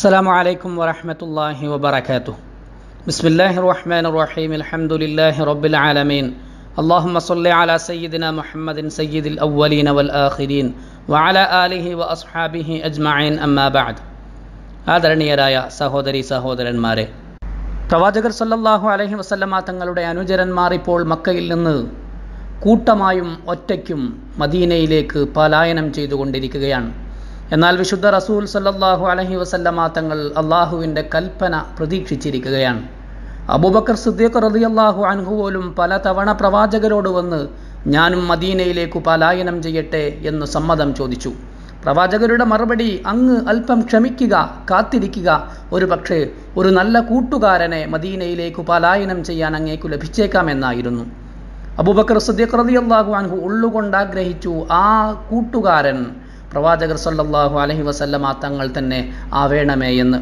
السلام عليكم ورحمة الله وبركاته بسم الله الرحمن الرحيم الحمد لله رب العالمين اللهم صل على سيدنا محمد سيد الأولين والآخرين وعلى آله وأصحابه أجمعين أما بعد ആദരണീയരായ സഹോദരി സഹോദരന്മാരെ പ്രവാചകർ സല്ലല്ലാഹു അലൈഹി വസല്ലമ തങ്ങളുടെ അനുചരന്മാർ ഇപ്പോൾ മക്കയിൽ നിന്ന് കൂട്ടമായും ഒറ്റയ്ക്കും മദീനയിലേക്ക് പലായനം ചെയ്തുകൊണ്ടിരിക്കുകയാണ് എന്നാൽ വിശുദ്ധ റസൂൽ സല്ലല്ലാഹു അലൈഹി വസല്ലമ തങ്ങൾ അള്ളാഹുവിൻ്റെ കൽപ്പന പ്രതീക്ഷിച്ചിരിക്കുകയാണ് അബൂബക്കർ സിദ്ദീഖ് റളിയല്ലാഹു അൻഹു പോലും പല തവണ പ്രവാചകരോട് വന്ന് ഞാനും മദീനയിലേക്കു പലായനം ചെയ്യട്ടെ എന്ന് സമ്മതം ചോദിച്ചു പ്രവാചകരുടെ മറുപടി അങ്ങ് അല്പം ക്ഷമിക്കുക കാത്തിരിക്കുക ഒരു പക്ഷേ ഒരു നല്ല കൂട്ടുകാരനെ മദീനയിലേക്ക് പലായനം ചെയ്യാൻ അങ്ങേക്കു ലഭിച്ചേക്കാമെന്നായിരുന്നു അബൂബക്കർ സദ്യഖ് റളിയല്ലാഹു അൻഹു ഉള്ളുകൊണ്ട് ആഗ്രഹിച്ചു ആ കൂട്ടുകാരൻ പ്രവാചകർ സല്ലല്ലാഹു അലൈഹി വസല്ലമ തങ്ങൾ തന്നെ ആവേണമേ എന്ന്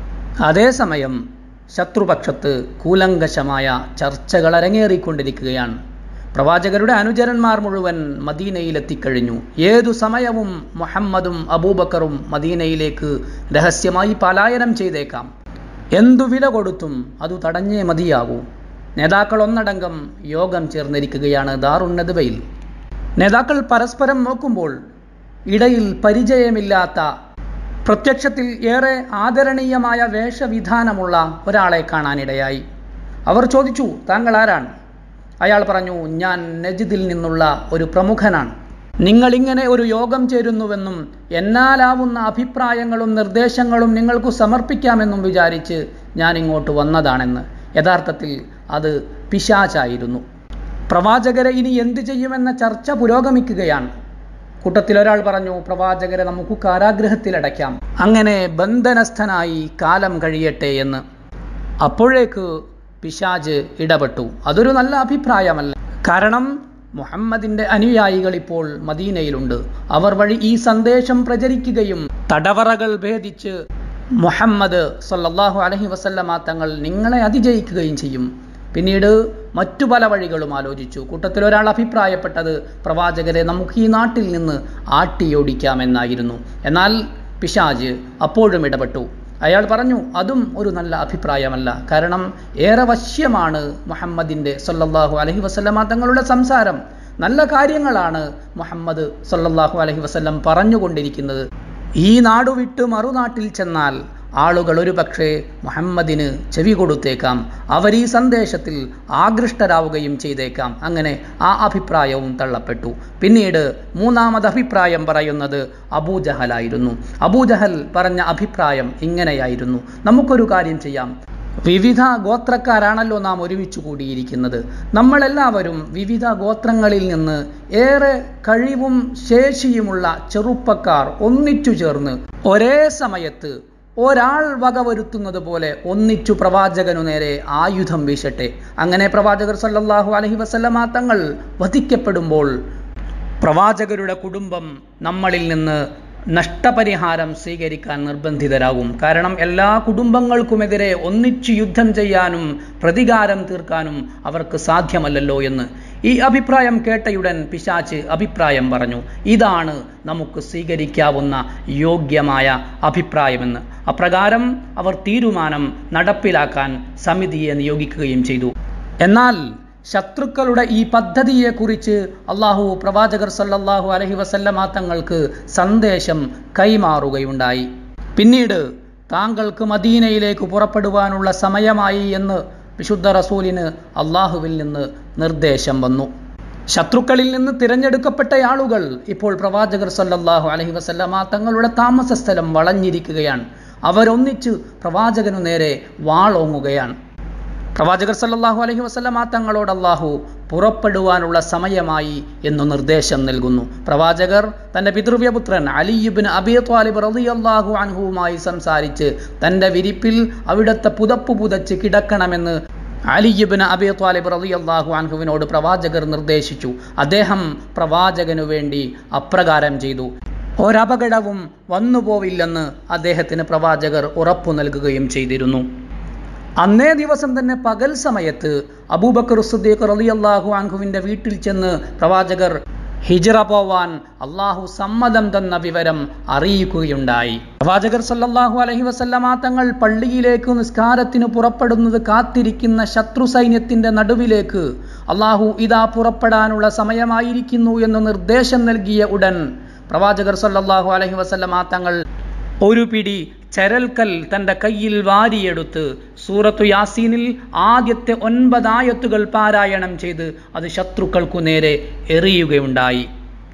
അതേസമയം ശത്രുപക്ഷത്ത് കൂലങ്കശമായ ചർച്ചകൾ അരങ്ങേറിക്കൊണ്ടിരിക്കുകയാണ് പ്രവാചകരുടെ അനുചരന്മാർ മുഴുവൻ മദീനയിലെത്തിക്കഴിഞ്ഞു ഏതു സമയവും മുഹമ്മദും അബൂബക്കറും മദീനയിലേക്ക് രഹസ്യമായി പലായനം ചെയ്തേക്കാം എന്തു വില കൊടുത്തും അത് തടഞ്ഞേ മതിയാകൂ നേതാക്കൾ ഒന്നടങ്കം യോഗം ചേർന്നിരിക്കുകയാണ് ദാറുന്നതുവയിൽ നേതാക്കൾ പരസ്പരം നോക്കുമ്പോൾ ഇടയിൽ പരിചയമില്ലാത്ത പ്രത്യക്ഷത്തിൽ ഏറെ ആദരണീയമായ വേഷവിധാനമുള്ള ഒരാളെ കാണാനിടയായി അവർ ചോദിച്ചു താങ്കൾ ആരാണ് അയാൾ പറഞ്ഞു ഞാൻ നജിദിൽ നിന്നുള്ള ഒരു പ്രമുഖനാണ് നിങ്ങളിങ്ങനെ ഒരു യോഗം ചേരുന്നുവെന്നും എന്നാലാവുന്ന അഭിപ്രായങ്ങളും നിർദ്ദേശങ്ങളും നിങ്ങൾക്കു സമർപ്പിക്കാമെന്നും വിചാരിച്ച് ഞാൻ ഇങ്ങോട്ട് വന്നതാണെന്ന് യഥാർത്ഥത്തിൽ അത് പിശാചായിരുന്നു പ്രവാചകരെ ഇനി എന്തു ചെയ്യുമെന്ന ചർച്ച പുരോഗമിക്കുകയാണ് കൂട്ടത്തിൽ ഒരാൾ പറഞ്ഞു പ്രവാചകരെ നമുക്ക് കാരാഗ്രഹത്തിലടയ്ക്കാം അങ്ങനെ ബന്ധനസ്ഥനായി കാലം കഴിയട്ടെ എന്ന് അപ്പോഴേക്ക് പിശാജ് ഇടപെട്ടു അതൊരു നല്ല അഭിപ്രായമല്ല കാരണം മുഹമ്മദിന്റെ അനുയായികൾ ഇപ്പോൾ മദീനയിലുണ്ട് അവർ വഴി ഈ സന്ദേശം പ്രചരിക്കുകയും തടവറകൾ ഭേദിച്ച് മുഹമ്മദ് സല്ലല്ലാഹു അലഹി വസല്ലമ തങ്ങൾ നിങ്ങളെ അതിജയിക്കുകയും ചെയ്യും പിന്നീട് മറ്റു പല വഴികളും ആലോചിച്ചു കൂട്ടത്തിൽ ഒരാൾ അഭിപ്രായപ്പെട്ടത് പ്രവാചകരെ നമുക്ക് ഈ നാട്ടിൽ നിന്ന് ആട്ടിയോടിക്കാമെന്നായിരുന്നു എന്നാൽ പിശാജ് അപ്പോഴും ഇടപെട്ടു അയാൾ പറഞ്ഞു അതും ഒരു നല്ല അഭിപ്രായമല്ല കാരണം ഏറെ വശ്യമാണ് മുഹമ്മദിൻ്റെ സല്ലല്ലാഹു അലഹി വസല്ലമ തങ്ങളുടെ സംസാരം നല്ല കാര്യങ്ങളാണ് മുഹമ്മദ് സല്ലല്ലാഹു അലഹി വസല്ലം പറഞ്ഞുകൊണ്ടിരിക്കുന്നത് ഈ നാടുവിട്ട് മറുനാട്ടിൽ ചെന്നാൽ ആളുകൾ ഒരു പക്ഷേ മുഹമ്മദിന് ചെവി കൊടുത്തേക്കാം അവർ ഈ സന്ദേശത്തിൽ ആകൃഷ്ടരാവുകയും ചെയ്തേക്കാം അങ്ങനെ ആ അഭിപ്രായവും തള്ളപ്പെട്ടു പിന്നീട് മൂന്നാമത് അഭിപ്രായം പറയുന്നത് അബൂജഹലായിരുന്നു അബൂജഹൽ പറഞ്ഞ അഭിപ്രായം ഇങ്ങനെയായിരുന്നു നമുക്കൊരു കാര്യം ചെയ്യാം വിവിധ ഗോത്രക്കാരാണല്ലോ നാം ഒരുമിച്ച് കൂടിയിരിക്കുന്നത് നമ്മളെല്ലാവരും വിവിധ ഗോത്രങ്ങളിൽ നിന്ന് ഏറെ കഴിവും ശേഷിയുമുള്ള ചെറുപ്പക്കാർ ഒന്നിച്ചു ചേർന്ന് ഒരേ സമയത്ത് ഒരാൾ വകവരുത്തുന്നത് പോലെ ഒന്നിച്ചു പ്രവാചകനു നേരെ ആയുധം വീശട്ടെ അങ്ങനെ പ്രവാചകർ സല്ലല്ലാഹു അലഹി വസല്ലമ തങ്ങൾ വധിക്കപ്പെടുമ്പോൾ പ്രവാചകരുടെ കുടുംബം നമ്മളിൽ നിന്ന് നഷ്ടപരിഹാരം സ്വീകരിക്കാൻ നിർബന്ധിതരാകും കാരണം എല്ലാ കുടുംബങ്ങൾക്കുമെതിരെ ഒന്നിച്ചു യുദ്ധം ചെയ്യാനും പ്രതികാരം തീർക്കാനും അവർക്ക് സാധ്യമല്ലല്ലോ എന്ന് ഈ അഭിപ്രായം കേട്ടയുടൻ പിശാച്ച് അഭിപ്രായം പറഞ്ഞു ഇതാണ് നമുക്ക് സ്വീകരിക്കാവുന്ന യോഗ്യമായ അഭിപ്രായമെന്ന് അപ്രകാരം അവർ തീരുമാനം നടപ്പിലാക്കാൻ സമിതിയെ നിയോഗിക്കുകയും ചെയ്തു എന്നാൽ ശത്രുക്കളുടെ ഈ പദ്ധതിയെക്കുറിച്ച് അള്ളാഹു പ്രവാചകർ സല്ലല്ലാഹു അലഹി വസല്ലമ തങ്ങൾക്ക് സന്ദേശം കൈമാറുകയുണ്ടായി പിന്നീട് താങ്കൾക്ക് മദീനയിലേക്ക് പുറപ്പെടുവാനുള്ള സമയമായി എന്ന് വിശുദ്ധ റസൂലിന് അള്ളാഹുവിൽ നിന്ന് നിർദ്ദേശം വന്നു ശത്രുക്കളിൽ നിന്ന് തിരഞ്ഞെടുക്കപ്പെട്ട ആളുകൾ ഇപ്പോൾ പ്രവാചകർ സല്ലല്ലാഹു അലഹി വസല്ലമ തങ്ങളുടെ താമസ സ്ഥലം വളഞ്ഞിരിക്കുകയാണ് അവരൊന്നിച്ച് പ്രവാചകനു നേരെ വാളോങ്ങുകയാണ് പ്രവാചകർ സല്ലല്ലാഹു അലൈഹി വസല്ലമ തങ്ങളോട് അള്ളാഹു പുറപ്പെടുവാനുള്ള സമയമായി എന്ന് നിർദ്ദേശം നൽകുന്നു പ്രവാചകർ തൻ്റെ പിതൃവ്യപുത്രൻ അലിയുബിൻ അബി ത്വാലിബ് റളിയല്ലാഹു അൻഹുവുമായി സംസാരിച്ച് തൻ്റെ വിരിപ്പിൽ അവിടുത്തെ പുതപ്പ് പുതച്ച് കിടക്കണമെന്ന് അലിയുബിൻ അബി ത്വാലിബ് റളിയല്ലാഹു അൻഹുവിനോട് പ്രവാചകർ നിർദ്ദേശിച്ചു അദ്ദേഹം പ്രവാചകനു വേണ്ടി അപ്രകാരം ചെയ്തു ഒരപകടവും വന്നുപോവില്ലെന്ന് അദ്ദേഹത്തിന് പ്രവാചകർ ഉറപ്പു നൽകുകയും ചെയ്തിരുന്നു അന്നേ ദിവസം തന്നെ പകൽ സമയത്ത് അബൂബക്കർ സുദ്ദീഖ് റളിയല്ലാഹു അൻഹുവിൻ്റെ വീട്ടിൽ ചെന്ന് പ്രവാചകർ ഹിജറ പോവാൻ അള്ളാഹു സമ്മതം തന്ന വിവരം അറിയിക്കുകയുണ്ടായി പ്രവാചകർ സല്ലല്ലാഹു അലൈഹി വസല്ലമ തങ്ങൾ പള്ളിയിലേക്ക് നിസ്കാരത്തിന് പുറപ്പെടുന്നത് കാത്തിരിക്കുന്ന ശത്രു സൈന്യത്തിന്റെ നടുവിലേക്ക് അള്ളാഹു ഇതാ പുറപ്പെടാനുള്ള സമയമായിരിക്കുന്നു എന്ന് നിർദ്ദേശം നൽകിയ ഉടൻ പ്രവാചകർ സല്ലല്ലാഹു അലൈഹി വസല്ലമ തങ്ങൾ ഒരു പിടി ചരൽക്കൽ തൻ്റെ കയ്യിൽ വാരിയെടുത്ത് സൂറത്തു യാസീനിൽ ആദ്യത്തെ ഒൻപതായത്തുകൾ പാരായണം ചെയ്ത് അത് ശത്രുക്കൾക്കു നേരെ എറിയുകയുണ്ടായി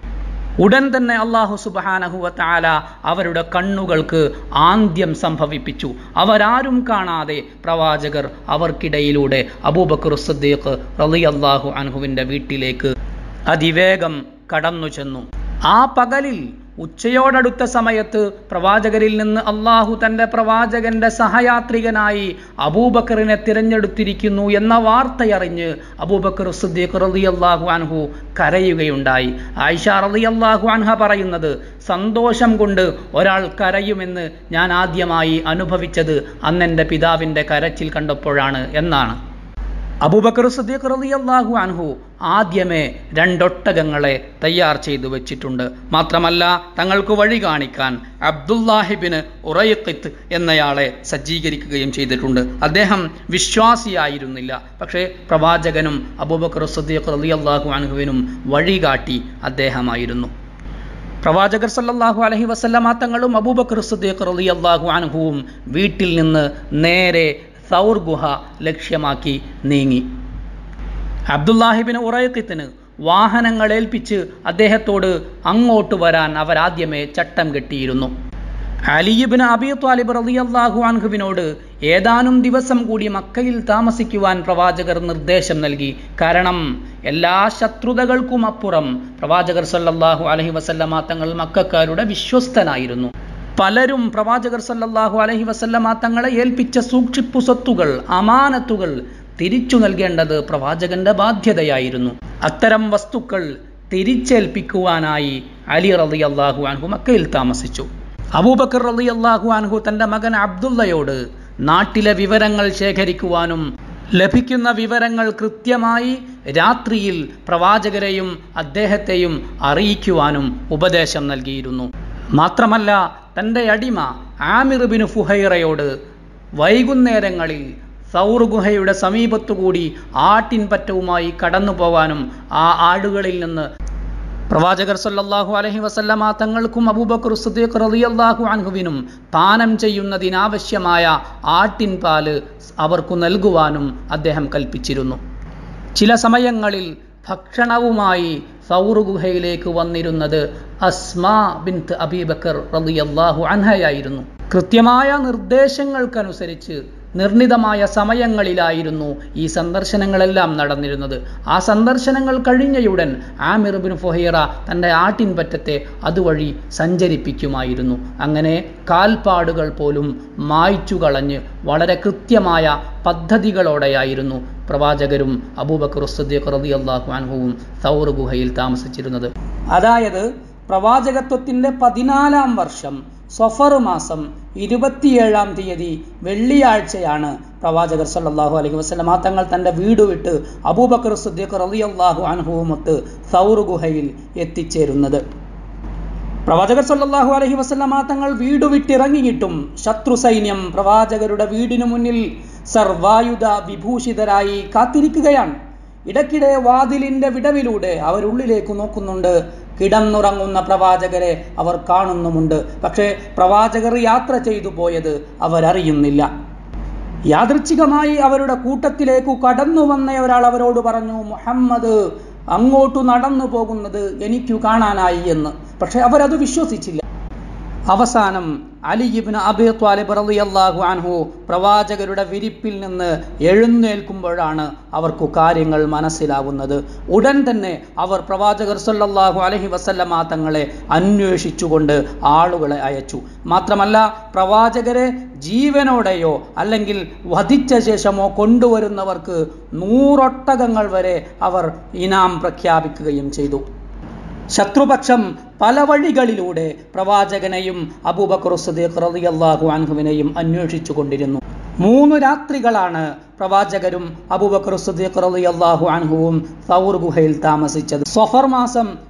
ഉടൻ തന്നെ അള്ളാഹു സുബാനഹുവ താല അവരുടെ കണ്ണുകൾക്ക് ആന്ത്യം സംഭവിപ്പിച്ചു അവരാരും കാണാതെ പ്രവാചകർ അവർക്കിടയിലൂടെ അബൂബക്കർ സദ്ദീഖ് റലി അള്ളാഹു അൻഹുവിൻ്റെ വീട്ടിലേക്ക് അതിവേഗം കടന്നു ചെന്നു ആ പകലിൽ ഉച്ചയോടടുത്ത സമയത്ത് പ്രവാചകരിൽ നിന്ന് അള്ളാഹു തൻ്റെ പ്രവാചകന്റെ സഹയാത്രികനായി അബൂബക്കറിനെ തിരഞ്ഞെടുത്തിരിക്കുന്നു എന്ന വാർത്തയറിഞ്ഞ് അബൂബക്കർ സിദ്ദീഖ് റതി അള്ളാഹു അൻഹു കരയുകയുണ്ടായി ആയിഷ റതി അള്ളാഹു അൻഹ പറയുന്നത് സന്തോഷം കൊണ്ട് ഒരാൾ കരയുമെന്ന് ഞാൻ ആദ്യമായി അനുഭവിച്ചത് അന്നെൻ്റെ പിതാവിൻ്റെ കരച്ചിൽ കണ്ടപ്പോഴാണ് എന്നാണ് അബൂബക്കർ സദ്ദീഖ് റളിയല്ലാഹു അൻഹു ആദ്യമേ രണ്ടൊട്ടകങ്ങളെ തയ്യാർ ചെയ്തു വെച്ചിട്ടുണ്ട് മാത്രമല്ല തങ്ങൾക്ക് വഴി കാണിക്കാൻ അബ്ദുല്ലാഹിബിന് ഉറയക്കിത്ത് എന്നയാളെ സജ്ജീകരിക്കുകയും ചെയ്തിട്ടുണ്ട് അദ്ദേഹം വിശ്വാസിയായിരുന്നില്ല പക്ഷേ പ്രവാചകനും അബൂബക്കർ സദ്ദീഖ് റളിയല്ലാഹു അൻഹുവിനും വഴികാട്ടി അദ്ദേഹമായിരുന്നു പ്രവാചകർ സല്ലല്ലാഹു അലൈഹി വസല്ലമ തങ്ങളും അബൂബക്കർ സിദ്ദീഖ് റളിയല്ലാഹു അൻഹുവും വീട്ടിൽ നിന്ന് നേരെ സൗർ ഗുഹ ലക്ഷ്യമാക്കി നീങ്ങി അബ്ദുല്ലാഹിബിന് ഉറയക്കിത്തിന് വാഹനങ്ങൾ ഏൽപ്പിച്ച് അദ്ദേഹത്തോട് അങ്ങോട്ട് വരാൻ അവരാദ്യമേ ചട്ടം കെട്ടിയിരുന്നു അലിയിബിന് അബി ത്വാലിബ് റളിയല്ലാഹു അൻഹുവിനോട് ഏതാനും ദിവസം കൂടി മക്കയിൽ താമസിക്കുവാൻ പ്രവാചകർ നിർദ്ദേശം നൽകി കാരണം എല്ലാ ശത്രുതകൾക്കും അപ്പുറം പ്രവാചകർ സല്ലല്ലാഹു അലൈഹി വസല്ലമ തങ്ങൾ മക്കാരുടെ വിശ്വസ്തനായിരുന്നു പലരും പ്രവാചകർ സല്ലല്ലാഹു അലൈഹി വസല്ലമ തങ്ങളെ ഏൽപ്പിച്ച സൂക്ഷിപ്പു സ്വത്തുകൾ അമാനത്തുകൾ തിരിച്ചു നൽകേണ്ടത് പ്രവാചകന്റെ ബാധ്യതയായിരുന്നു അത്തരം വസ്തുക്കൾ തിരിച്ചേൽപ്പിക്കുവാനായി അലി റളി അള്ളാഹു അൻഹു മക്കയിൽ താമസിച്ചു അബൂബക്കർ റളി അള്ളാഹു അൻഹു തന്റെ മകൻ അബ്ദുള്ളയോട് നാട്ടിലെ വിവരങ്ങൾ ശേഖരിക്കുവാനും ലഭിക്കുന്ന വിവരങ്ങൾ കൃത്യമായി രാത്രിയിൽ പ്രവാചകരെയും അദ്ദേഹത്തെയും അറിയിക്കുവാനും ഉപദേശം നൽകിയിരുന്നു മാത്രമല്ല തൻ്റെ അടിമ ആമിർ ബിൻ ഫുഹൈറയോട് വൈകുന്നേരങ്ങളിൽ സൗർ ഗുഹയുടെ സമീപത്തുകൂടി ആട്ടിൻപറ്റവുമായി കടന്നു പോവാനും ആ ആടുകളിൽ നിന്ന് പ്രവാചകർ സല്ലല്ലാഹു അലൈഹി വസല്ലമ തങ്ങൾക്കും അബൂബക്കർ സിദ്ദീഖ് റളിയല്ലാഹു അൻഹുവിനും പാനം ചെയ്യുന്നതിനാവശ്യമായ ആട്ടിൻ പാല് അവർക്കു നൽകുവാനും അദ്ദേഹം കൽപ്പിച്ചിരുന്നു ചില സമയങ്ങളിൽ ഭക്ഷണവുമായി സൗർ ഗുഹയിലേക്ക് വന്നിരുന്നത് അസ്മാ ബിൻത്ത് അബീബക്കർ റളിയല്ലാഹു അൻഹയായിരുന്നു കൃത്യമായ നിർദ്ദേശങ്ങൾക്കനുസരിച്ച് നിർണിതമായ സമയങ്ങളിലായിരുന്നു ഈ സന്ദർശനങ്ങളെല്ലാം നടന്നിരുന്നത് ആ സന്ദർശനങ്ങൾ കഴിഞ്ഞയുടൻ ആമിർ ബിൻ ഫൊഹീറ തൻ്റെ ആട്ടിൻപറ്റത്തെ അതുവഴി സഞ്ചരിപ്പിക്കുമായിരുന്നു അങ്ങനെ കാൽപ്പാടുകൾ പോലും മായ്ച്ചു കളഞ്ഞ് വളരെ കൃത്യമായ പദ്ധതികളോടെയായിരുന്നു പ്രവാചകരും അബൂബക്കർ സദ്ദീഖ് റളിയല്ലാഹു അൻഹുവും സൗർ ഗുഹയിൽ താമസിച്ചിരുന്നത് അതായത് പ്രവാചകത്വത്തിൻ്റെ പതിനാലാം വർഷം സഫർ മാസം ഇരുപത്തിയേഴാം തീയതി വെള്ളിയാഴ്ചയാണ് പ്രവാചകർ സല്ലല്ലാഹു അലൈഹി വസല്ലമ തങ്ങൾ തൻ്റെ വീട് വിട്ട് അബൂബക്കർ സിദ്ദീഖ് റളിയല്ലാഹു അൻഹുവുമൊത്ത് സൗർ ഗുഹയിൽ എത്തിച്ചേരുന്നത് പ്രവാചകർ സല്ലല്ലാഹു അലൈഹി വസല്ലമ തങ്ങൾ വീട് വിട്ടിറങ്ങിയിട്ടും ശത്രു സൈന്യം പ്രവാചകരുടെ വീടിനു മുന്നിൽ സർവായുധ വിഭൂഷിതരായി കാത്തിരിക്കുകയാണ് ഇടയ്ക്കിടെ വാതിലിന്റെ വിടവിലൂടെ അവരുള്ളിലേക്ക് നോക്കുന്നുണ്ട് കിടന്നുറങ്ങുന്ന പ്രവാചകരെ അവർ കാണുന്നുമുണ്ട് പക്ഷേ പ്രവാചകർ യാത്ര ചെയ്തു പോയത് അവരറിയുന്നില്ല യാദൃച്ഛികമായി അവരുടെ കൂട്ടത്തിലേക്ക് കടന്നു വന്ന ഒരാൾ അവരോട് പറഞ്ഞു മുഹമ്മദ് അങ്ങോട്ടു നടന്നു പോകുന്നത് എനിക്കു കാണാനായി എന്ന് പക്ഷെ അവരത് വിശ്വസിച്ചില്ല അവസാനം അലിയിബിന് അബി ത്വാലിബ് റളിയല്ലാഹു അൻഹു പ്രവാചകരുടെ വിരിപ്പിൽ നിന്ന് എഴുന്നേൽക്കുമ്പോഴാണ് അവർക്ക് കാര്യങ്ങൾ മനസ്സിലാവുന്നത് ഉടൻ തന്നെ അവർ പ്രവാചകർ സല്ലല്ലാഹു അലൈഹി വസല്ലമ തങ്ങളെ അന്വേഷിച്ചുകൊണ്ട് ആളുകളെ അയച്ചു മാത്രമല്ല പ്രവാചകരെ ജീവനോടെയോ അല്ലെങ്കിൽ വധിച്ച ശേഷമോ കൊണ്ടുവരുന്നവർക്ക് നൂറൊട്ടകങ്ങൾ വരെ അവർ ഇനാം പ്രഖ്യാപിക്കുകയും ചെയ്തു ശത്രുപക്ഷം പല വഴികളിലൂടെ പ്രവാചകനെയും അബൂബക്കർ സദീഖ് റളിയല്ലാഹു അൻഹുവിനെയും അന്വേഷിച്ചു കൊണ്ടിരുന്നു മൂന്ന് രാത്രികളാണ് പ്രവാചകരും അബൂബക്കർ സദീഖ് റളിയല്ലാഹു അൻഹുവും സൗർ ഗുഹയിൽ താമസിച്ചത് സഫർ മാസം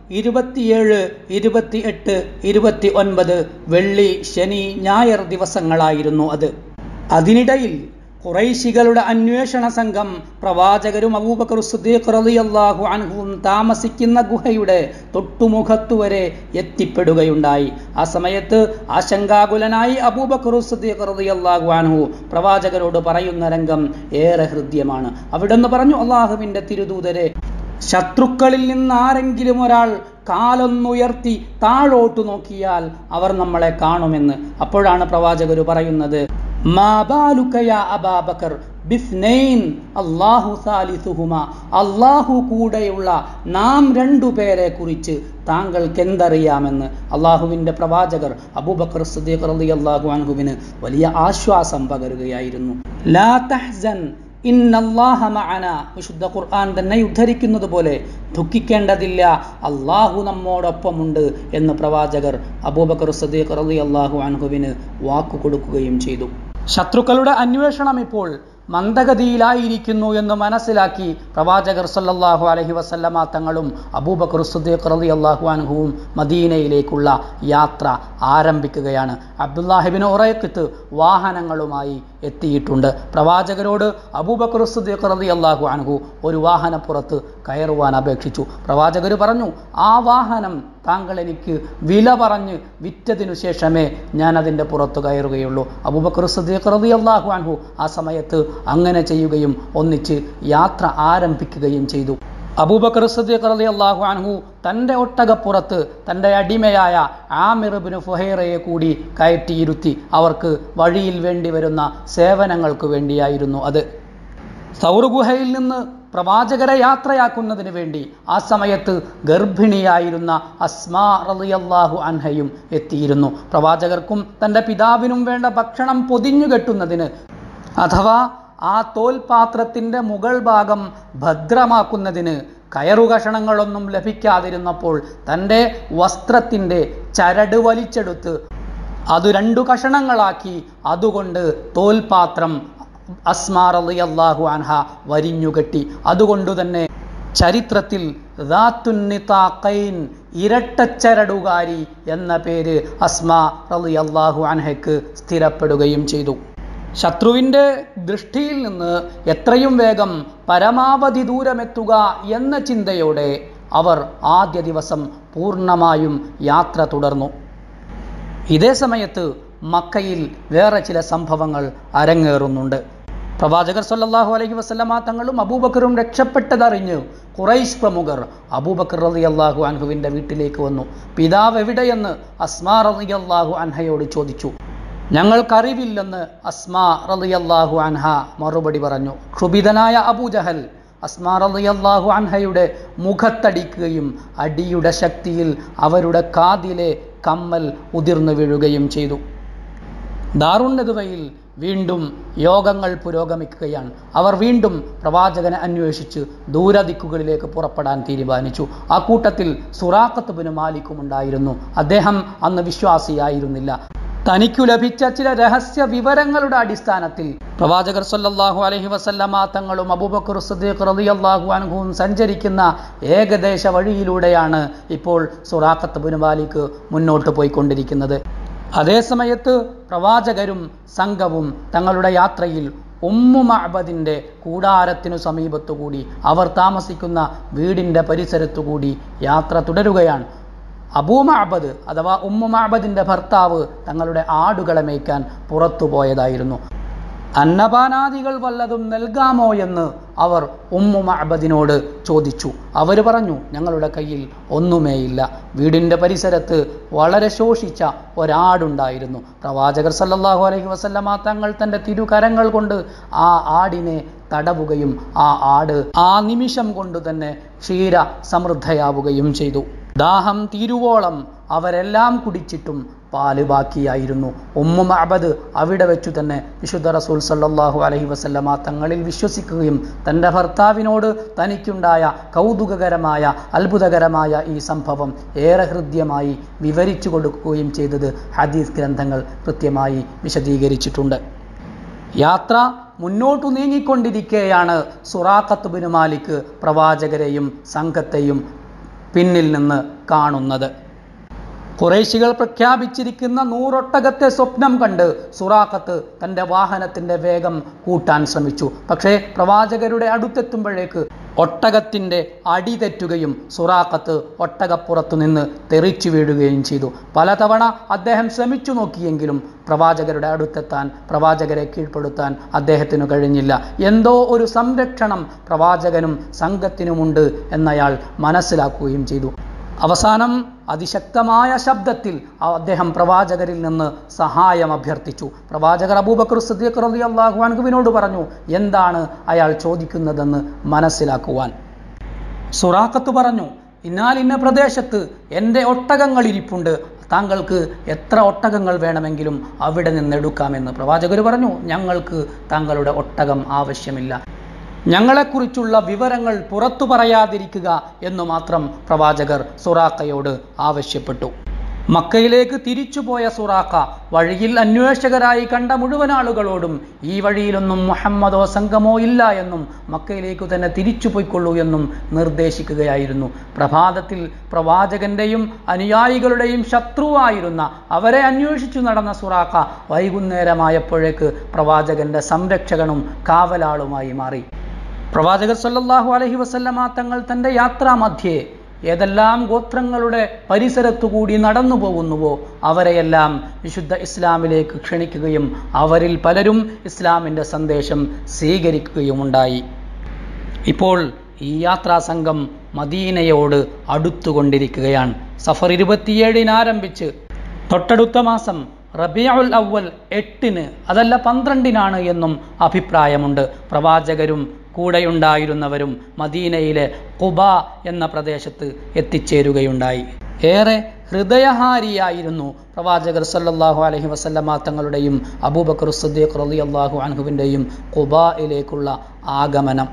ഇരുപത്തിയേഴ് ഇരുപത്തി എട്ട് ഇരുപത്തി ഒൻപത് വെള്ളി ശനി ഞായർ ദിവസങ്ങളായിരുന്നു അത് അതിനിടയിൽ കുറൈശികളുടെ അന്വേഷണ സംഘം പ്രവാചകരും അബൂബക്കർ സുദ്ദീഖ് റളിയല്ലാഹു അൻഹുവും താമസിക്കുന്ന ഗുഹയുടെ തൊട്ടുമുഖത്തു വരെ എത്തിപ്പെടുകയുണ്ടായി ആ സമയത്ത് ആശങ്കാകുലനായി അബൂബക്കർ സുദ്ദീഖ് റളിയല്ലാഹു അൻഹു പ്രവാചകരോട് പറയുന്ന രംഗം ഏറെ ഹൃദ്യമാണ് അവിടുന്ന് പറഞ്ഞു അള്ളാഹുവിൻ്റെ തിരുദൂതരെ ശത്രുക്കളിൽ നിന്ന് ആരെങ്കിലും ഒരാൾ കാലൊന്നുയർത്തി താഴോട്ട് നോക്കിയാൽ അവർ നമ്മളെ കാണുമെന്ന് അപ്പോഴാണ് പ്രവാചകർ പറയുന്നത് മാ ബാലുക യാ അബാബക്കർ ബിസ്നൈൻ അല്ലാഹു സാലിസുഹുമ അല്ലാഹു കൂടെയുള്ള നാം രണ്ടുപേരെ കുറിച്ച് താങ്കൾക്ക് എന്തറിയാമെന്ന് അള്ളാഹുവിൻ്റെ പ്രവാചകർ അബൂബക്കർ സിദ്ദീഖ് റളിയല്ലാഹു അൻഹുവിന് വലിയ ആശ്വാസം പകരുകയായിരുന്നു ലാ തഹ്സൻ ഇന്നല്ലാഹ മഅന വിശുദ്ധ ഖുർആൻ തന്നെ ഉദ്ധരിക്കുന്നത് പോലെ ദുഃഖിക്കേണ്ടതില്ല അള്ളാഹു നമ്മോടൊപ്പമുണ്ട് എന്ന് പ്രവാചകർ അബൂബക്കർ സദീഖ് റളി അള്ളാഹു അൻഹുവിന് വാക്കു കൊടുക്കുകയും ചെയ്തു ശത്രുക്കളുടെ അന്വേഷണം ഇപ്പോൾ മന്ദഗതിയിലായിരിക്കുന്നു എന്ന് മനസ്സിലാക്കി പ്രവാചകർ സല്ലല്ലാഹു അലൈഹി വസല്ലമ തങ്ങളും അബൂബക്കർ സുദ്ദീഖ് റളി അള്ളാഹു അൻഹുവും മദീനയിലേക്കുള്ള യാത്ര ആരംഭിക്കുകയാണ് അബ്ദുല്ലാഹിബിൻ ഉറയക്കത്ത് വാഹനങ്ങളുമായി എത്തിയിട്ടുണ്ട് പ്രവാചകരോട് അബൂബക്കർ സുദ്ദീഖ് റളി അള്ളാഹു അൻഹു ഒരു വാഹനപ്പുറത്ത് കയറുവാൻ അപേക്ഷിച്ചു പ്രവാചകർ പറഞ്ഞു ആ വാഹനം താങ്കൾ എനിക്ക് വില പറഞ്ഞ് വിറ്റതിനു ശേഷമേ ഞാൻ അതിൻ്റെ പുറത്ത് കയറുകയുള്ളൂ അബൂബക്കർ സദീഖ് റതി അള്ളാഹു അൻഹു ആ സമയത്ത് അങ്ങനെ ചെയ്യുകയും ഒന്നിച്ച് യാത്ര ആരംഭിക്കുകയും ചെയ്തു അബൂബക്കർ സദീഖ് റതി അള്ളാഹു അൻഹു തൻ്റെ ഒട്ടകപ്പുറത്ത് തൻ്റെ അടിമയായ ആമിർബിന് ഫുഹൈറയെ കൂടി കയറ്റിയിരുത്തി അവർക്ക് വഴിയിൽ വേണ്ടി വരുന്ന സേവനങ്ങൾക്ക് വേണ്ടിയായിരുന്നു അത് സൗറുഗുഹയിൽ നിന്ന് പ്രവാചകരെ യാത്രയാക്കുന്നതിന് വേണ്ടി ആ സമയത്ത് ഗർഭിണിയായിരുന്ന അസ്മാ റളിയല്ലാഹു അൻഹയും എത്തിയിരുന്നു പ്രവാചകർക്കും തൻ്റെ പിതാവിനും വേണ്ട ഭക്ഷണം പൊതിഞ്ഞു കെട്ടുന്നതിന് അഥവാ ആ തോൽപാത്രത്തിൻ്റെ മുകൾ ഭാഗം ഭദ്രമാക്കുന്നതിന് കയറുകഷണങ്ങളൊന്നും ലഭിക്കാതിരുന്നപ്പോൾ തൻ്റെ വസ്ത്രത്തിൻ്റെ ചരട് വലിച്ചെടുത്ത് അത് രണ്ടു കഷണങ്ങളാക്കി അതുകൊണ്ട് തോൽപാത്രം അസ്മാർ അള്ളാഹു അൻഹ വരിഞ്ഞുകെട്ടി അതുകൊണ്ടു തന്നെ ചരിത്രത്തിൽ റാത്തുന്നിതാക്കൈൻ ഇരട്ടച്ചരടുകാരി എന്ന പേര് അസ്മാ റളി അള്ളാഹു അൻഹയ്ക്ക് സ്ഥിരപ്പെടുകയും ചെയ്തു ശത്രുവിൻ്റെ ദൃഷ്ടിയിൽ നിന്ന് എത്രയും വേഗം പരമാവധി ദൂരമെത്തുക എന്ന ചിന്തയോടെ അവർ ആദ്യ ദിവസം പൂർണ്ണമായും യാത്ര തുടർന്നു ഇതേ സമയത്ത് മക്കയിൽ വേറെ ചില സംഭവങ്ങൾ അരങ്ങേറുന്നുണ്ട് പ്രവാചകർ സല്ലല്ലാഹു അലൈഹി വസല്ലമ തങ്ങളും അബൂബക്കറും രക്ഷപ്പെട്ടതറിഞ്ഞ് ഖുറൈശ് പ്രമുഖർ അബൂബക്കർ റളി അള്ളാഹു അൻഹുവിൻ്റെ വീട്ടിലേക്ക് വന്നു പിതാവ് എവിടെയെന്ന് അസ്മാ റളി അള്ളാഹു അൻഹയോട് ചോദിച്ചു ഞങ്ങൾക്കറിവില്ലെന്ന് അസ്മാ റളി അള്ളാഹു അൻഹ മറുപടി പറഞ്ഞു ക്ഷുഭിതനായ അബൂജഹൽ അസ്മാ റളി അള്ളാഹു അൻഹയുടെ മുഖത്തടിക്കുകയും അടിയുടെ ശക്തിയിൽ അവരുടെ കാതിലെ കമ്മൽ ഉതിർന്നു വീഴുകയും ചെയ്തു ദാറുണ്ണതുവയിൽ വീണ്ടും യോഗങ്ങൾ പുരോഗമിക്കുകയാണ് അവർ വീണ്ടും പ്രവാചകനെ അന്വേഷിച്ച് ദൂരദിക്കുകളിലേക്ക് പുറപ്പെടാൻ തീരുമാനിച്ചു ആ കൂട്ടത്തിൽ സുറാഖത്ത് ബിന് മാലിക്കും ഉണ്ടായിരുന്നു അദ്ദേഹം അന്ന് വിശ്വാസിയായിരുന്നില്ല തനിക്കു ലഭിച്ച ചില രഹസ്യ വിവരങ്ങളുടെ അടിസ്ഥാനത്തിൽ പ്രവാചകർ സല്ലല്ലാഹു അലൈഹി വസല്ലമ തങ്ങളും അബൂബക്കർ സിദ്ദീഖ് റളിയല്ലാഹു അൻഹുവും സഞ്ചരിക്കുന്ന ഏകദേശ വഴിയിലൂടെയാണ് ഇപ്പോൾ സുറാഖത്ത് ബിൻ മാലിക് മുന്നോട്ട് പോയിക്കൊണ്ടിരിക്കുന്നത് അതേസമയത്ത് പ്രവാചകരും സംഘവും തങ്ങളുടെ യാത്രയിൽ ഉമ്മു മഅബദിൻ്റെ കൂടാരത്തിനു സമീപത്തുകൂടി അവർ താമസിക്കുന്ന വീടിൻ്റെ പരിസരത്തുകൂടി യാത്ര തുടരുകയാണ് അബൂ മഅബദ് അഥവാ ഉമ്മു മഅബദിൻ്റെ ഭർത്താവ് തങ്ങളുടെ ആടുകളെ മേയ്ക്കാൻ പുറത്തു പോയതായിരുന്നു അന്നപാനാദികൾ വല്ലതും നൽകാമോ എന്ന് അവർ ഉമ്മു മഅബദിനോട് ചോദിച്ചു അവർ പറഞ്ഞു ഞങ്ങളുടെ കയ്യിൽ ഒന്നുമേയില്ല വീടിൻ്റെ പരിസരത്ത് വളരെ ശോഷിച്ച ഒരാടുണ്ടായിരുന്നു പ്രവാചകർ സല്ലല്ലാഹു അലൈഹി വസല്ലമ തങ്ങൾ തൻ്റെ തിരുകരങ്ങൾ കൊണ്ട് ആ ആടിനെ തടവുകയും ആ ആട് ആ നിമിഷം കൊണ്ട് തന്നെ ക്ഷീര സമൃദ്ധയാവുകയും ചെയ്തു ദാഹം തീരുവോളം അവരെല്ലാം കുടിച്ചിട്ടും പാല് ബാക്കിയായിരുന്നു ഉമ്മു മഅബദ് അവിടെ വെച്ചു തന്നെ വിശുദ്ധ റസൂൽ സല്ലല്ലാഹു അലൈഹി വസല്ലമ തങ്ങളിൽ വിശ്വസിക്കുകയും തൻ്റെ ഭർത്താവിനോട് തനിക്കുണ്ടായ കൗതുകകരമായ അത്ഭുതകരമായ ഈ സംഭവം ഏറെ ഹൃദ്യമായി വിവരിച്ചു കൊടുക്കുകയും ചെയ്തത് ഹദീസ് ഗ്രന്ഥങ്ങൾ കൃത്യമായി വിശദീകരിച്ചിട്ടുണ്ട് യാത്ര മുന്നോട്ടു നീങ്ങിക്കൊണ്ടിരിക്കെയാണ് സുറാഖത്ത് ബിൻ മാലിക് പ്രവാചകരെയും സംഘത്തെയും പിന്നിൽ നിന്ന് കാണുന്നത് കുറേശികൾ പ്രഖ്യാപിച്ചിരിക്കുന്ന നൂറൊട്ടകത്തെ സ്വപ്നം കണ്ട് സുറാഖത്ത് തൻ്റെ വാഹനത്തിൻ്റെ വേഗം കൂട്ടാൻ ശ്രമിച്ചു പക്ഷേ പ്രവാചകരുടെ അടുത്തെത്തുമ്പോഴേക്ക് ഒട്ടകത്തിൻ്റെ അടി തെറ്റുകയും സുറാഖത്ത് ഒട്ടകപ്പുറത്തു നിന്ന് തെറിച്ചു വീഴുകയും ചെയ്തു പലതവണ അദ്ദേഹം ശ്രമിച്ചു നോക്കിയെങ്കിലും പ്രവാചകരുടെ അടുത്തെത്താൻ പ്രവാചകരെ കീഴ്പ്പെടുത്താൻ അദ്ദേഹത്തിനു കഴിഞ്ഞില്ല എന്തോ ഒരു സംരക്ഷണം പ്രവാചകനും സംഘത്തിനുമുണ്ട് എന്നയാൾ മനസ്സിലാക്കുകയും ചെയ്തു അവസാനം അതിശക്തമായ ശബ്ദത്തിൽ അദ്ദേഹം പ്രവാചകരിൽ നിന്ന് സഹായം അഭ്യർത്ഥിച്ചു പ്രവാചകർ അബൂബക്കർ സിദ്ദീഖ് റളി അള്ളാഹു അൻഹുവിനോട് പറഞ്ഞു എന്താണ് അയാൾ ചോദിക്കുന്നതെന്ന് മനസ്സിലാക്കുവാൻ സുറാഖത്ത് പറഞ്ഞു ഇന്നാൽ ഇന്ന പ്രദേശത്ത് എൻ്റെ ഒട്ടകങ്ങൾ ഇരിപ്പുണ്ട് താങ്കൾക്ക് എത്ര ഒട്ടകങ്ങൾ വേണമെങ്കിലും അവിടെ നിന്ന് എടുക്കാമെന്ന് പ്രവാചകർ പറഞ്ഞു ഞങ്ങൾക്ക് താങ്കളുടെ ഒട്ടകം ആവശ്യമില്ല ഞങ്ങളെക്കുറിച്ചുള്ള വിവരങ്ങൾ പുറത്തു പറയാതിരിക്കുക എന്നു മാത്രം പ്രവാചകർ സുറാഖയോട് ആവശ്യപ്പെട്ടു മക്കയിലേക്ക് തിരിച്ചുപോയ സുറാഖ വഴിയിൽ അന്വേഷകരായി കണ്ട മുഴുവൻ ആളുകളോടും ഈ വഴിയിലൊന്നും മുഹമ്മദോ സംഘമോ ഇല്ല എന്നും മക്കയിലേക്ക് തന്നെ തിരിച്ചു പോയിക്കൊള്ളൂ എന്നും നിർദ്ദേശിക്കുകയായിരുന്നു പ്രഭാതത്തിൽ പ്രവാചകന്റെയും അനുയായികളുടെയും ശത്രുവായിരുന്ന അവരെ അന്വേഷിച്ചു നടന്ന സുറാഖ വൈകുന്നേരമായപ്പോഴേക്ക് പ്രവാചകന്റെ സംരക്ഷകനും കാവലാളുമായി മാറി പ്രവാചകർ സല്ലല്ലാഹു അലൈഹി വസല്ലമ തങ്ങൾ തൻ്റെ യാത്രാമധ്യേ ഏതെല്ലാം ഗോത്രങ്ങളുടെ പരിസരത്തുകൂടി നടന്നു പോകുന്നുവോ അവരെയെല്ലാം വിശുദ്ധ ഇസ്ലാമിലേക്ക് ക്ഷണിക്കുകയും അവരിൽ പലരും ഇസ്ലാമിൻ്റെ സന്ദേശം സ്വീകരിക്കുകയുമുണ്ടായി ഇപ്പോൾ ഈ യാത്രാ സംഘം മദീനയോട് അടുത്തുകൊണ്ടിരിക്കുകയാണ് സഫർ ഇരുപത്തിയേഴിന് ആരംഭിച്ച് തൊട്ടടുത്ത മാസം റബിയുൽ അവൽ എട്ടിന് അതല്ല പന്ത്രണ്ടിനാണ് എന്നും അഭിപ്രായമുണ്ട് പ്രവാചകരും കൂടെയുണ്ടായിരുന്നവരും മദീനയിലെ കുബ എന്ന പ്രദേശത്ത് എത്തിച്ചേരുകയുണ്ടായി ഏറെ ഹൃദയഹാരിയായിരുന്നു പ്രവാചകർ സല്ലല്ലാഹു അലൈഹി വസല്ലമ തങ്ങളുടെയും അബൂബക്കർ സിദ്ദീഖ് റളിയല്ലാഹു അൻഹുവിൻ്റെയും കുബയിലേക്കുള്ള ആഗമനം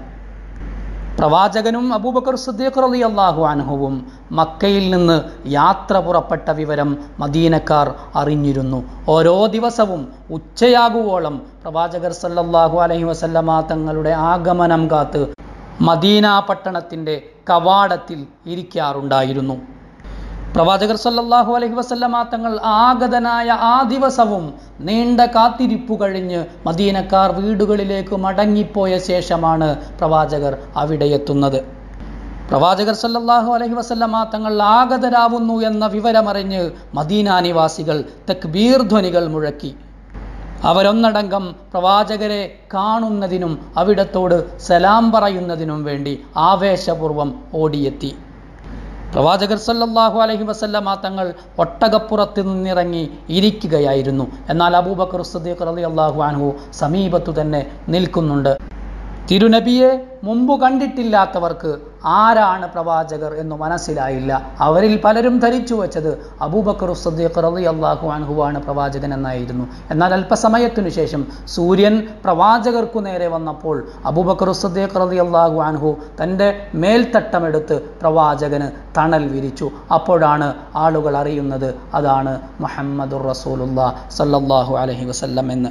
പ്രവാചകനും അബൂബക്കർ സിദ്ദീഖ് റളി അള്ളാഹു അൻഹുവും മക്കയിൽ നിന്ന് യാത്ര പുറപ്പെട്ട വിവരം മദീനക്കാർ അറിഞ്ഞിരുന്നു ഓരോ ദിവസവും ഉച്ചയാകുവോളം പ്രവാചകർ സല്ലല്ലാഹു അലൈഹി വസല്ലമ തങ്ങളുടെ ആഗമനം കാത്ത് മദീന പട്ടണത്തിൻ്റെ കവാടത്തിൽ ഇരിക്കാറുണ്ടായിരുന്നു പ്രവാചകർ സല്ലല്ലാഹു അലൈഹി വസല്ലമ തങ്ങൾ ആഗതനായ ആ ദിവസവും നീണ്ട കാത്തിരിപ്പു കഴിഞ്ഞ് മദീനക്കാർ വീടുകളിലേക്ക് മടങ്ങിപ്പോയ ശേഷമാണ് പ്രവാചകർ അവിടെ എത്തുന്നത് പ്രവാചകർ സല്ലല്ലാഹു അലൈഹി വസല്ലമ തങ്ങൾ ആഗതരാവുന്നു എന്ന വിവരമറിഞ്ഞ് മദീന നിവാസികൾ തക്ബീർ ധ്വനികൾ മുഴക്കി അവരൊന്നടങ്കം പ്രവാചകരെ കാണുന്നതിനും അവിടത്തോട് സലാം പറയുന്നതിനും വേണ്ടി ആവേശപൂർവം ഓടിയെത്തി പ്രവാചകർ സല്ലല്ലാഹു അലൈഹി വസല്ലമ തങ്ങൾ ഒട്ടകപ്പുറത്ത് നിന്നിറങ്ങി ഇരിക്കുകയായിരുന്നു എന്നാൽ അബൂബക്കർ സിദ്ദീഖ് റളിയല്ലാഹു അൻഹു സമീപത്തു തന്നെ നിൽക്കുന്നുണ്ട് തിരുനബിയെ മുമ്പ് കണ്ടിട്ടില്ലാത്തവർക്ക് ആരാണ് പ്രവാചകർ എന്ന് മനസ്സിലായില്ല അവരിൽ പലരും ധരിച്ചു വച്ചത് അബൂബക്കർ സദ്ദീഖ് റളി അള്ളാഹു അൻഹുവാണ് പ്രവാചകൻ എന്നായിരുന്നു എന്നാൽ അല്പസമയത്തിനു ശേഷം സൂര്യൻ പ്രവാചകർക്കു നേരെ വന്നപ്പോൾ അബൂബക്കർ സദ്ദീഖ് റളി അള്ളാഹു അൻഹു തൻ്റെ മേൽത്തട്ടമെടുത്ത് പ്രവാചകന് തണൽ വിരിച്ചു അപ്പോഴാണ് ആളുകൾ അറിയുന്നത് അതാണ് മുഹമ്മദുർ റസൂലുല്ലാ സല്ലല്ലാഹു അലൈഹി വസല്ലം എന്ന്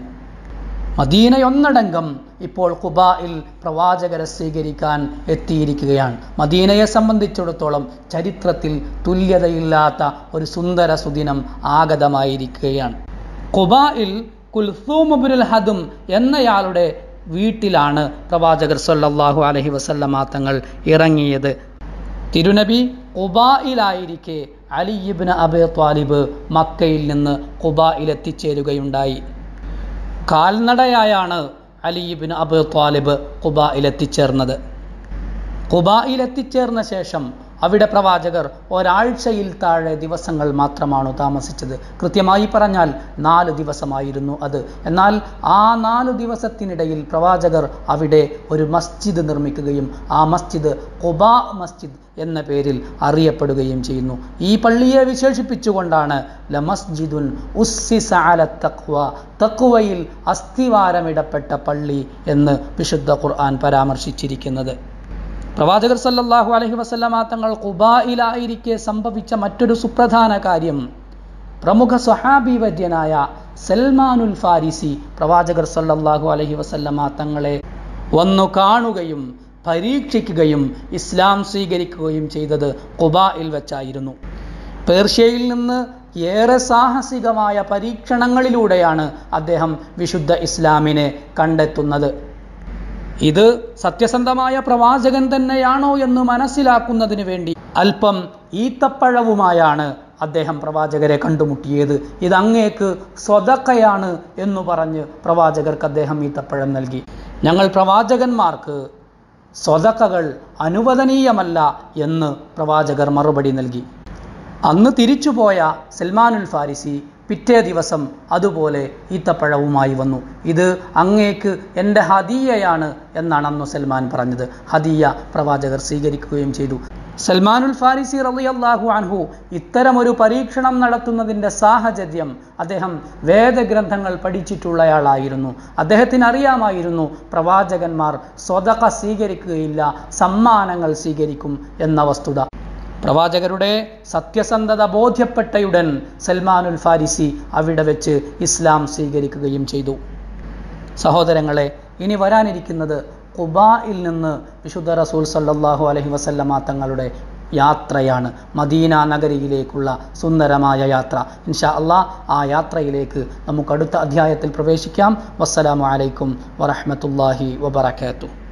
മദീനയൊന്നടങ്കം ഇപ്പോൾ ഖുബായിൽ പ്രവാചകരെ സ്വീകരിക്കാൻ എത്തിയിരിക്കുകയാണ് മദീനയെ സംബന്ധിച്ചിടത്തോളം ചരിത്രത്തിൽ തുല്യതയില്ലാത്ത ഒരു സുന്ദര സുദിനം ആഗതമായിരിക്കുകയാണ് ഖുബായിൽ കുൽസൂമുബുൽ ഹദും എന്നയാളുടെ വീട്ടിലാണ് പ്രവാചകർ സല്ലല്ലാഹു അലൈഹി വസല്ലമ തങ്ങൾ ഇറങ്ങിയത് തിരുനബി ഖുബായിലായിരിക്കെ അലിയിബ്ന് അബി ത്വാലിബ് മക്കയിൽ നിന്ന് ഖുബായിൽ എത്തിച്ചേരുകയുണ്ടായി കാൽനടയായാണ് അലിയിബിൻ അബു ത്വാലിബ് ഖുബായിൽ എത്തിച്ചേർന്നത് ഖുബായിൽ എത്തിച്ചേർന്ന ശേഷം അവിടെ പ്രവാചകർ ഒരാഴ്ചയിൽ താഴെ ദിവസങ്ങൾ മാത്രമാണ് താമസിച്ചത് കൃത്യമായി പറഞ്ഞാൽ നാല് ദിവസമായിരുന്നു അത് എന്നാൽ ആ നാല് ദിവസത്തിനിടയിൽ പ്രവാചകർ അവിടെ ഒരു മസ്ജിദ് നിർമ്മിക്കുകയും ആ മസ്ജിദ് ഖുബാ മസ്ജിദ് എന്ന പേരിൽ അറിയപ്പെടുകയും ചെയ്യുന്നു ഈ പള്ളിയെ വിശേഷിപ്പിച്ചുകൊണ്ടാണ് ലമസ്ജിദുൻ ഉസ്സിസ അല തഖ്വ തഖ്വയിൽ അസ്ഥിവാരമിടപ്പെട്ട പള്ളി എന്ന് വിശുദ്ധ ഖുർആൻ പരാമർശിച്ചിരിക്കുന്നത് പ്രവാചകർ സല്ലല്ലാഹു അലൈഹി വസല്ലമ തങ്ങൾ ഖുബായിലായിരിക്കെ സംഭവിച്ച മറ്റൊരു സുപ്രധാന കാര്യം പ്രമുഖ സ്വഹാബി വര്യനായ സൽമാനുൽ ഫാരിസി പ്രവാചകർ സല്ലല്ലാഹു അലൈഹി വസല്ലമ തങ്ങളെ വന്നു കാണുകയും പരീക്ഷിക്കുകയും ഇസ്ലാം സ്വീകരിക്കുകയും ചെയ്തത് ഖുബായിൽ വെച്ചായിരുന്നു പേർഷ്യയിൽ നിന്ന് ഏറെ സാഹസികമായ പരീക്ഷണങ്ങളിലൂടെയാണ് അദ്ദേഹം വിശുദ്ധ ഇസ്ലാമിനെ കണ്ടെത്തുന്നത് ഇത് സത്യസന്ധമായ പ്രവാചകൻ തന്നെയാണോ എന്ന് മനസ്സിലാക്കുന്നതിന് വേണ്ടി അല്പം ഈത്തപ്പഴവുമായാണ് അദ്ദേഹം പ്രവാചകരെ കണ്ടുമുട്ടിയത് ഇത് അങ്ങേക്ക് സ്വതക്കയാണ് എന്നു പറഞ്ഞ് പ്രവാചകർക്ക് അദ്ദേഹം ഈത്തപ്പഴം നൽകി ഞങ്ങൾ പ്രവാചകന്മാർക്ക് സ്വതക്കകൾ അനുവദനീയമല്ല എന്ന് പ്രവാചകർ മറുപടി നൽകി അന്ന് തിരിച്ചുപോയ സൽമാനുൽ ഫാരിസി പിറ്റേ ദിവസം അതുപോലെ ഈത്തപ്പഴവുമായി വന്നു ഇത് അങ്ങേക്ക് എൻ്റെ ഹദിയയാണ് എന്നാണ് അന്ന് സൽമാൻ പറഞ്ഞത് ഹദിയ പ്രവാചകർ സ്വീകരിക്കുകയും ചെയ്തു സൽമാനുൽ ഫാരിസി റളിയല്ലാഹു അൻഹു ഇത്തരമൊരു പരീക്ഷണം നടത്തുന്നതിൻ്റെ സാഹചര്യം അദ്ദേഹം വേദഗ്രന്ഥങ്ങൾ പഠിച്ചിട്ടുള്ളയാളായിരുന്നു അദ്ദേഹത്തിന് അറിയാമായിരുന്നു പ്രവാചകന്മാർ സ്വതക സ്വീകരിക്കുകയില്ല സമ്മാനങ്ങൾ സ്വീകരിക്കും എന്ന വസ്തുത പ്രവാചകരുടെ സത്യസന്ധത ബോധ്യപ്പെട്ടയുടൻ സൽമാനുൽ ഫാരിസി അവിടെ വെച്ച് ഇസ്ലാം സ്വീകരിക്കുകയും ചെയ്തു സഹോദരങ്ങളെ ഇനി വരാനിരിക്കുന്നത് ഖുബായിൽ നിന്ന് വിശുദ്ധ റസൂൽ സല്ലല്ലാഹു അലൈഹി വസല്ലമ തങ്ങളുടെ യാത്രയാണ് മദീന നഗരിയിലേക്കുള്ള സുന്ദരമായ യാത്ര ഇൻഷാ അള്ളാ ആ യാത്രയിലേക്ക് നമുക്ക് അടുത്ത അധ്യായത്തിൽ പ്രവേശിക്കാം വസ്സലാമു അലൈക്കും വറഹ്മത്തുള്ളാഹി വബറകാതുഹു